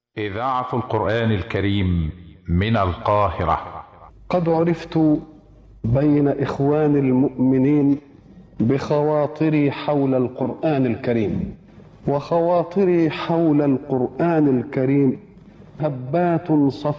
إذاعة القرآن الكريم من القاهرة قد عرفت بين إخوان المؤمنين بخواطري حول القرآن الكريم وخواطري حول القرآن الكريم هبات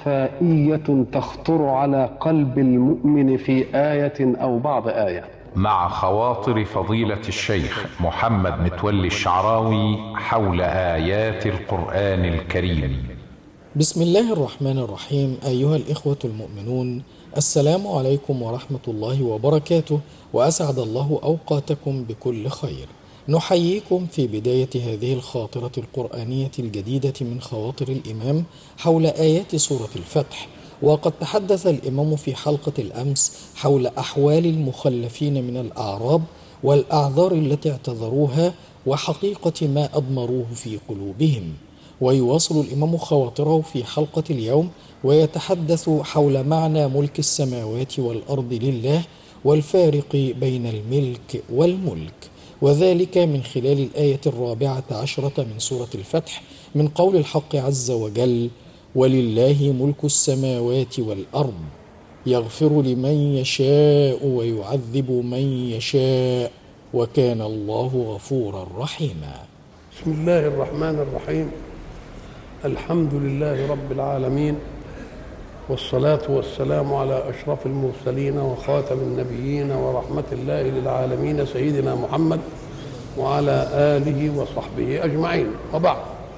صفائية تخطر على قلب المؤمن في آية أو بعض آية مع خواطر فضيلة الشيخ محمد متولي الشعراوي حول آيات القرآن الكريم بسم الله الرحمن الرحيم أيها الإخوة المؤمنون السلام عليكم ورحمة الله وبركاته وأسعد الله أوقاتكم بكل خير نحييكم في بداية هذه الخاطرة القرآنية الجديدة من خواطر الإمام حول آيات سورة الفتح وقد تحدث الإمام في حلقة الأمس حول أحوال المخلفين من الأعراب والأعذار التي اعتذروها وحقيقة ما أضمروه في قلوبهم ويواصل الإمام خواطره في حلقة اليوم ويتحدث حول معنى ملك السماوات والأرض لله والفارق بين الملك والملك وذلك من خلال الآية الرابعة عشرة من سورة الفتح من قول الحق عز وجل ولله ملك السماوات والأرض يغفر لمن يشاء ويعذب من يشاء وكان الله غفورا رحيما بسم الله الرحمن الرحيم الحمد لله رب العالمين والصلاة والسلام على أشرف المرسلين وخاتم النبيين ورحمة الله للعالمين سيدنا محمد وعلى آله وصحبه أجمعين وبعد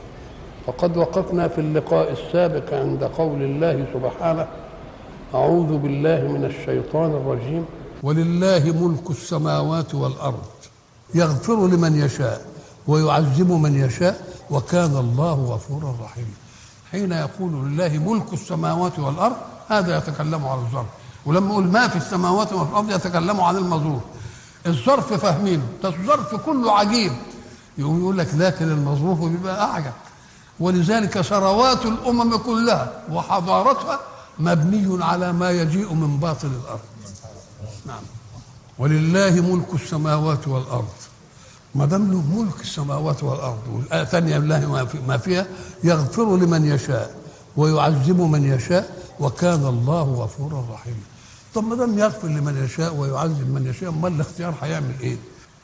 فقد وقفنا في اللقاء السابق عند قول الله سبحانه أعوذ بالله من الشيطان الرجيم ولله ملك السماوات والأرض يغفر لمن يشاء ويعذب من يشاء وكان الله غفورا رحيما حين يقول لله ملك السماوات والأرض هذا يتكلم عن الظرف ولما يقول ما في السماوات وفي الأرض يتكلم عن المظروف الظرف فاهمينه ده الظرف كله عجيب يقوم يقول لك لكن المظروف بيبقى أعجب ولذلك ثروات الأمم كلها وحضارتها مبني على ما يجيء من باطن الأرض نعم ولله ملك السماوات والأرض ما دام له ملك السماوات والارض والايه الثانيه لله ما فيها يغفر لمن يشاء ويعذب من يشاء وكان الله غفورا رحيما طب ما دام يغفر لمن يشاء ويعذب من يشاء امال الاختيار هيعمل ايه؟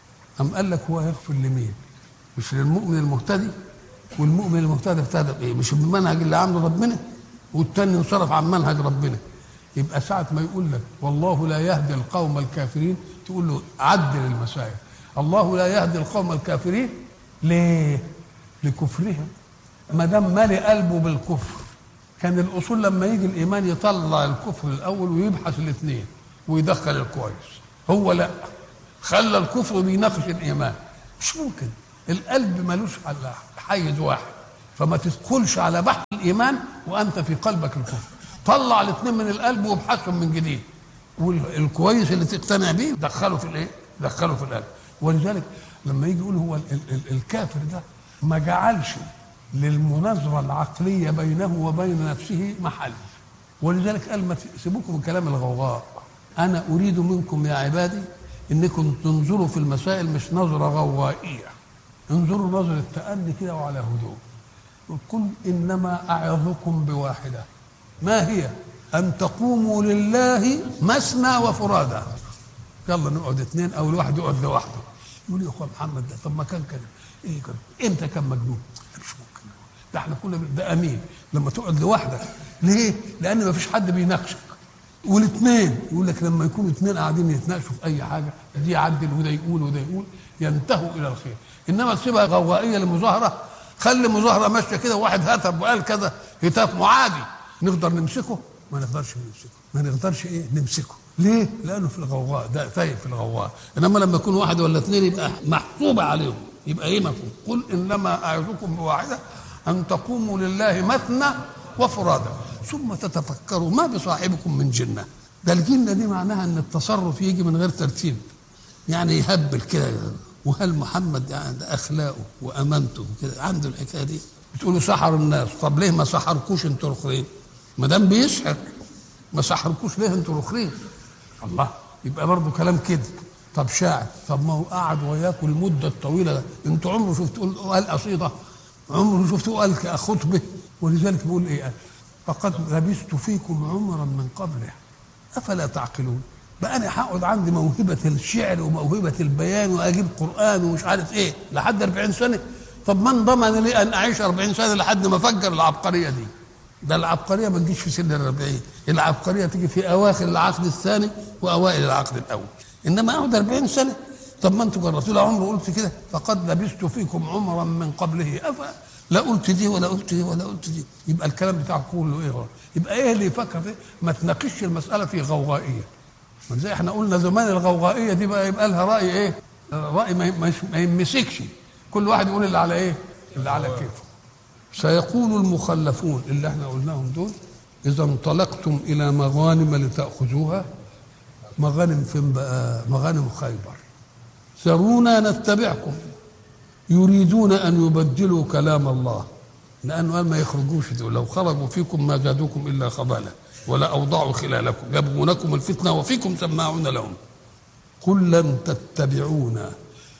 أم قال لك هو يغفر لمين؟ مش للمؤمن المهتدي والمؤمن المهتدي اهتدى بايه؟ مش بالمنهج اللي عنده ربنا والتاني انصرف عن منهج ربنا يبقى ساعة ما يقول لك والله لا يهدي القوم الكافرين تقول له عدل المسائل الله لا يهدي القوم الكافرين ليه؟ لكفرهم ما دام مالي قلبه بالكفر كان الاصول لما يجي الايمان يطلع الكفر الاول ويبحث الاثنين ويدخل الكويس هو لا خلى الكفر بيناقش الايمان مش ممكن القلب ملوش على حيز واحد فما تدخلش على بحث الايمان وانت في قلبك الكفر طلع الاثنين من القلب وابحثهم من جديد والكويس اللي تقتنع بيه دخله في الايه؟ دخله في القلب ولذلك لما يجي يقول هو ال ال الكافر ده ما جعلش للمناظرة العقلية بينه وبين نفسه محل ولذلك قال ما سيبوكم من كلام الغوغاء أنا أريد منكم يا عبادي إنكم تنظروا في المسائل مش نظرة غوائية انظروا نظرة تأني كده وعلى هدوء قل إنما أعظكم بواحدة ما هي أن تقوموا لله مثنى وفرادى يلا نقعد اثنين او الواحد يقعد لوحده يقول يا اخويا محمد ده طب ما كان كده ايه كان امتى كان مجنون مش ممكن ده احنا كنا ده امين لما تقعد لوحدك ليه لان ما فيش حد بيناقشك والاثنين يقول لك لما يكونوا اثنين قاعدين يتناقشوا في اي حاجه دي يعدل وده يقول وده يقول ينتهوا الى الخير انما تسيبها غوائيه لمظاهره خلي مظاهره ماشيه كده واحد هتف وقال كذا هتاف معادي نقدر نمسكه ما نقدرش نمسكه ما نقدرش ايه نمسكه ليه؟ لانه في الغواء ده تايه في الغواء انما لما يكون واحد ولا اثنين يبقى محسوبه عليهم يبقى ايه مفهوم قل انما اعظكم بواحده ان تقوموا لله مثنى وفرادا ثم تتفكروا ما بصاحبكم من جنه ده الجنه دي معناها ان التصرف يجي من غير ترتيب يعني يهبل كده وهل محمد يعني ده اخلاقه وامانته كده عنده الحكايه دي بتقولوا سحر الناس طب ليه ما سحركوش انتوا الاخرين ما دام بيسحر ما سحركوش ليه انتوا الاخرين الله يبقى برضه كلام كده طب شاعر طب ما هو قعد وياكم المده الطويله انتوا عمره شفتوا قال قصيده عمره شفتوا قال خطبه ولذلك بيقول ايه فقد لبثت فيكم عمرا من قبله افلا تعقلون بقى انا هقعد عندي موهبه الشعر وموهبه البيان واجيب قران ومش عارف ايه لحد 40 سنه طب من ضمن لي ان اعيش 40 سنه لحد ما افجر العبقريه دي ده العبقريه ما تجيش في سن ال 40 العبقريه تيجي في اواخر العقد الثاني واوائل العقد الاول انما اقعد 40 سنه طب ما انتوا جربتوا لي عمر قلت كده فقد لبثت فيكم عمرا من قبله افا لا قلت دي ولا قلت دي ولا قلت دي يبقى الكلام بتاعك كله ايه هو يبقى ايه اللي يفكر فيه ما تناقشش المساله في غوغائيه ما زي احنا قلنا زمان الغوغائيه دي بقى يبقى لها راي ايه راي ما ما يمسكش كل واحد يقول اللي على ايه اللي على كيفه سيقول المخلفون اللي احنا قلناهم دول اذا انطلقتم الى مغانم لتاخذوها مغانم فين بقى مغانم خيبر ذرونا نتبعكم يريدون ان يبدلوا كلام الله لانه قال ما يخرجوش دول لو خرجوا فيكم ما زادوكم الا خبالا ولا اوضعوا خلالكم يبغونكم الفتنه وفيكم سماعون لهم قل لن تتبعونا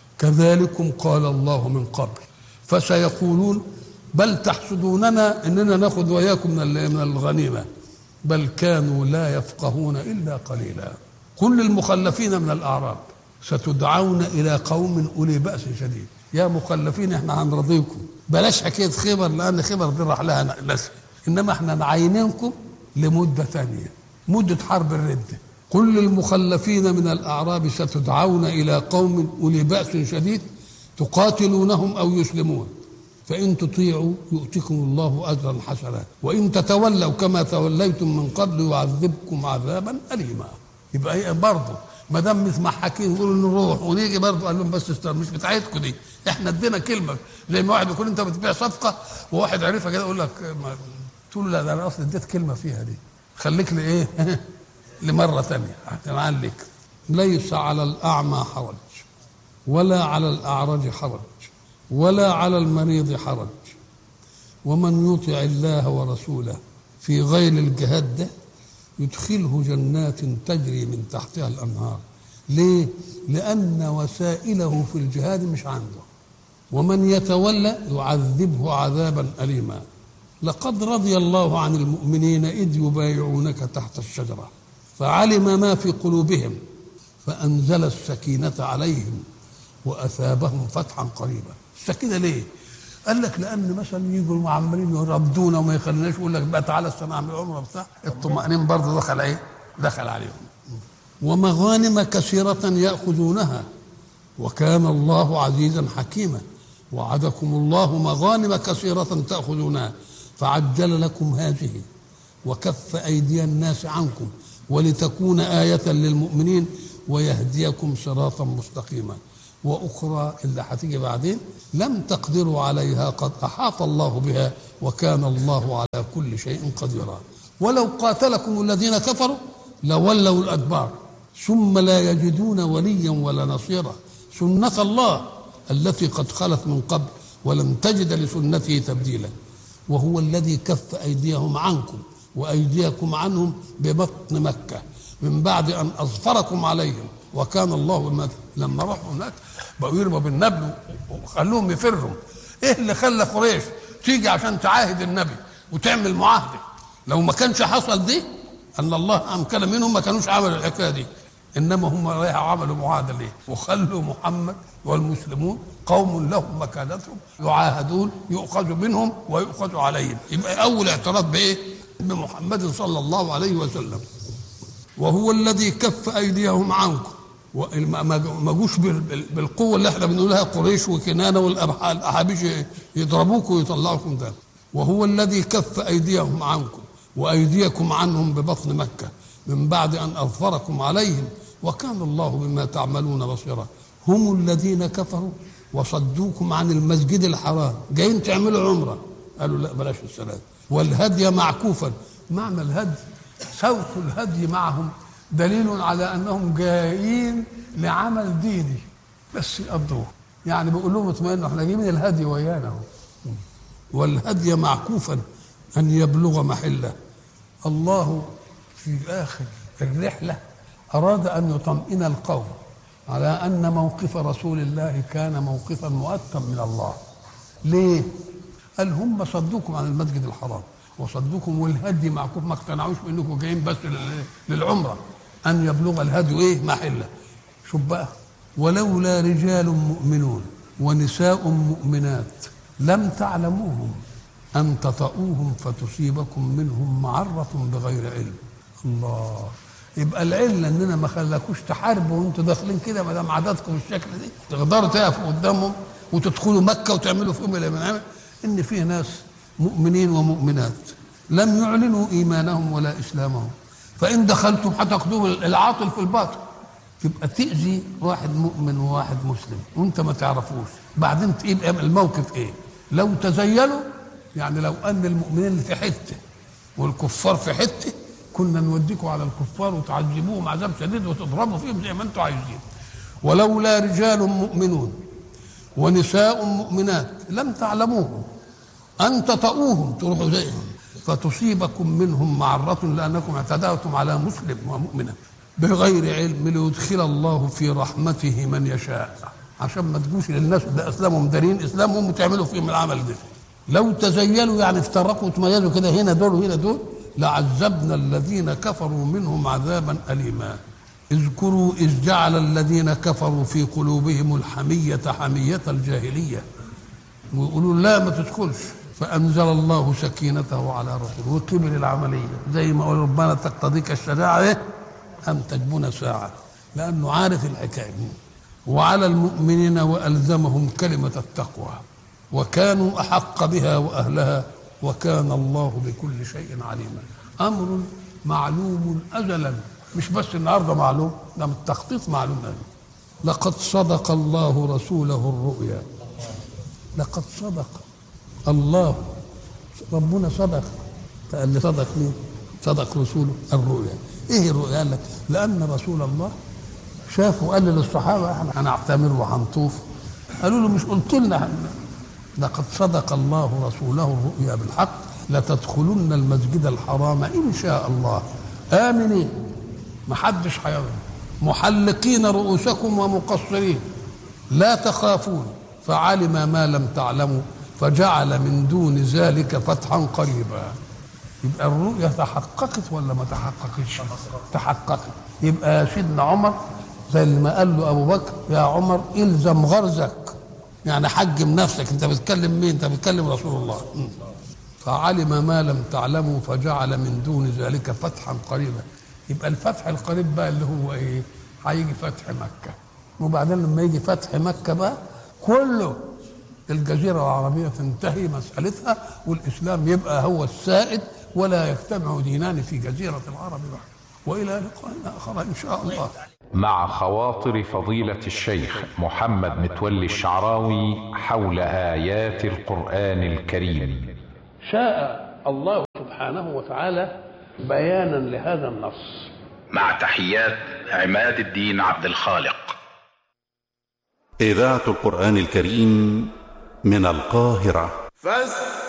كذلكم قال الله من قبل فسيقولون بل تحسدوننا اننا ناخذ واياكم من من الغنيمه بل كانوا لا يفقهون الا قليلا قل للمخلفين من الاعراب ستدعون الى قوم اولي باس شديد يا مخلفين احنا هنرضيكم بلاش حكايه خبر لان خبر دي راح لها ناس انما احنا معينينكم لمده ثانيه مده حرب الرده قل للمخلفين من الاعراب ستدعون الى قوم اولي باس شديد تقاتلونهم او يسلمون فان تطيعوا يؤتكم الله اجرا حسنا وان تتولوا كما توليتم من قبل يعذبكم عذابا اليما يبقى ايه برضه ما دام متمحكين يقولوا نروح ونيجي برضه قال لهم بس استنى مش بتاعتكم دي احنا ادينا كلمه زي ما واحد يكون انت بتبيع صفقه وواحد عرفها كده يقول لك ما تقول له لا ده انا اصلا اديت كلمه فيها دي خليك لايه لمره ثانيه هتعلق ليس على الاعمى حرج ولا على الاعرج حرج ولا على المريض حرج ومن يطع الله ورسوله في غير الجهاد ده يدخله جنات تجري من تحتها الانهار ليه لان وسائله في الجهاد مش عنده ومن يتولى يعذبه عذابا اليما لقد رضي الله عن المؤمنين اذ يبايعونك تحت الشجره فعلم ما في قلوبهم فانزل السكينه عليهم واثابهم فتحا قريبا السكينه ليه قال لك لان مثلا يجوا عمالين يربدونا وما يخليناش يقول لك بقى تعالى استنى اعمل عمره بتاع الطمانين برضه دخل ايه؟ دخل عليهم ومغانم كثيرة يأخذونها وكان الله عزيزا حكيما وعدكم الله مغانم كثيرة تأخذونها فعجل لكم هذه وكف أيدي الناس عنكم ولتكون آية للمؤمنين ويهديكم صراطا مستقيما واخرى اللي هتيجي بعدين لم تقدروا عليها قد احاط الله بها وكان الله على كل شيء قديرا ولو قاتلكم الذين كفروا لولوا الادبار ثم لا يجدون وليا ولا نصيرا سنه الله التي قد خلت من قبل ولم تجد لسنته تبديلا وهو الذي كف ايديهم عنكم وايديكم عنهم ببطن مكه من بعد ان اظفركم عليهم وكان الله بما لما راحوا هناك بقوا يرموا بالنبل وخلوهم يفروا ايه اللي خلى قريش تيجي عشان تعاهد النبي وتعمل معاهده لو ما كانش حصل دي ان الله امكن منهم ما كانوش عملوا الحكايه دي انما هم رايحوا عملوا معاهده ليه وخلوا محمد والمسلمون قوم لهم مكانتهم يعاهدون يؤخذ منهم ويؤخذ عليهم يبقى اول اعتراف بايه بمحمد صلى الله عليه وسلم وهو الذي كف ايديهم عنكم ما جوش بالقوه اللي احنا بنقولها قريش وكنانه والاحابيش يضربوكم ويطلعوكم ده وهو الذي كف ايديهم عنكم وايديكم عنهم ببطن مكه من بعد ان اظفركم عليهم وكان الله بما تعملون بصيرا هم الذين كفروا وصدوكم عن المسجد الحرام جايين تعملوا عمره قالوا لا بلاش الصلاه والهدي معكوفا معنى الهدي سوق الهدي معهم دليل على انهم جايين لعمل ديني بس يقضوه يعني بيقول لهم اطمئنوا احنا جايين الهدي ويانا والهدي معكوفا ان يبلغ محله الله في اخر الرحله اراد ان يطمئن القوم على ان موقف رسول الله كان موقفا مؤتم من الله ليه قال هم صدوكم عن المسجد الحرام وصدوكم والهدي معكم ما اقتنعوش بانكم جايين بس لل- للعمره ان يبلغ الهدي ايه محله شوف بقى ولولا رجال مؤمنون ونساء مؤمنات لم تعلموهم ان تطؤوهم فتصيبكم منهم معره بغير علم الله يبقى العله اننا ما خلاكوش تحاربوا وانتوا داخلين كده ما دام عددكم بالشكل دي تقدروا تقفوا قدامهم وتدخلوا مكه وتعملوا فيهم اللي بنعمل ان في ناس مؤمنين ومؤمنات لم يعلنوا ايمانهم ولا اسلامهم فان دخلتم هتاخذوا العاطل في الباطل تبقى تاذي واحد مؤمن وواحد مسلم وانت ما تعرفوش بعدين يبقى الموقف ايه لو تزيلوا يعني لو ان المؤمنين في حته والكفار في حته كنا نوديكم على الكفار وتعذبوهم عذاب شديد وتضربوا فيهم زي ما انتم عايزين ولولا رجال مؤمنون ونساء مؤمنات لم تعلموهم ان تطؤوهم تروحوا زيهم فتصيبكم منهم معرة لأنكم اعتدأتم على مسلم ومؤمنة بغير علم ليدخل الله في رحمته من يشاء عشان ما تجوش للناس ده اسلامهم دارين اسلامهم وتعملوا فيهم العمل ده لو تزيلوا يعني افترقوا وتميزوا كده هنا دول وهنا دول لعذبنا الذين كفروا منهم عذابا أليما اذكروا إذ جعل الذين كفروا في قلوبهم الحمية حمية الجاهلية ويقولوا لا ما تدخلش فأنزل الله سكينته على رسوله وكبر العملية زي ما قال ربنا تقتضيك الشجاعة إيه؟ أن تجبن ساعة لأنه عارف الحكاية وعلى المؤمنين وألزمهم كلمة التقوى وكانوا أحق بها وأهلها وكان الله بكل شيء عليما أمر معلوم أزلا مش بس النهارده معلوم ده التخطيط معلوم أزلا لقد صدق الله رسوله الرؤيا لقد صدق الله ربنا صدق قال لي صدق مين؟ صدق رسوله الرؤيا ايه الرؤيا؟ قال لك لان رسول الله شاف وقال للصحابه احنا هنعتمر وهنطوف قالوا له مش قلت لنا لقد صدق الله رسوله الرؤيا بالحق لتدخلن المسجد الحرام ان شاء الله امنين محدش هيظلم محلقين رؤوسكم ومقصرين لا تخافون فعلم ما لم تعلموا فجعل من دون ذلك فتحا قريبا يبقى الرؤيا تحققت ولا ما تحققتش تحققت يبقى سيدنا عمر زي ما قال له ابو بكر يا عمر الزم غرزك يعني حجم نفسك انت بتكلم مين انت بتكلم رسول الله م. فعلم ما لم تعلموا فجعل من دون ذلك فتحا قريبا يبقى الفتح القريب بقى اللي هو ايه هيجي فتح مكه وبعدين لما يجي فتح مكه بقى كله الجزيره العربيه تنتهي مسالتها والاسلام يبقى هو السائد ولا يجتمع دينان في جزيره العرب بعد والى لقاء اخر ان شاء الله مع خواطر فضيلة الشيخ محمد متولي الشعراوي حول آيات القرآن الكريم شاء الله سبحانه وتعالى بيانا لهذا النص مع تحيات عماد الدين عبد الخالق إذاعة القرآن الكريم من القاهرة فاستمعوا